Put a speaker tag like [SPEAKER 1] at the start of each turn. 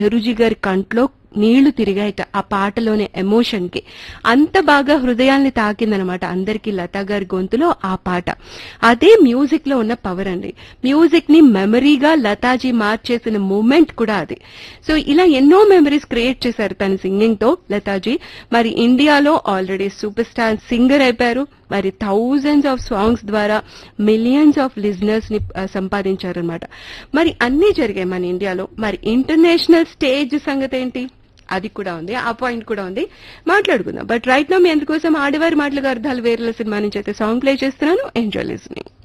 [SPEAKER 1] నెహ్రూజీ గారి కంట్లో నీళ్లు తిరిగాయట ఆ పాటలోని ఎమోషన్ కి అంత బాగా హృదయాల్ని తాకిందనమాట అందరికి లతా గారి గొంతులో ఆ పాట అదే మ్యూజిక్ లో ఉన్న పవర్ అండి మ్యూజిక్ ని మెమరీగా లతాజీ మార్చేసిన మూమెంట్ కూడా అది సో ఇలా ఎన్నో మెమరీస్ క్రియేట్ చేశారు తన సింగింగ్ తో లతాజీ మరి ఇండియాలో ఆల్రెడీ సూపర్ స్టార్ సింగర్ అయిపోయారు మరి థౌజండ్స్ ఆఫ్ సాంగ్స్ ద్వారా మిలియన్స్ ఆఫ్ లిజనర్స్ ని సంపాదించారనమాట మరి అన్నీ జరిగాయి మన ఇండియాలో మరి ఇంటర్నేషనల్ స్టేజ్ సంగతి ఏంటి అది కూడా ఉంది ఆ పాయింట్ కూడా ఉంది మాట్లాడుకుందాం బట్ రైట్ నా మీ అందుకోసం ఆడవారి మాటలుగా అర్థాలు వేరేల సినిమా నుంచి అయితే సాంగ్ ప్లే చేస్తున్నాను ఎంజాయ్ లిస్నింగ్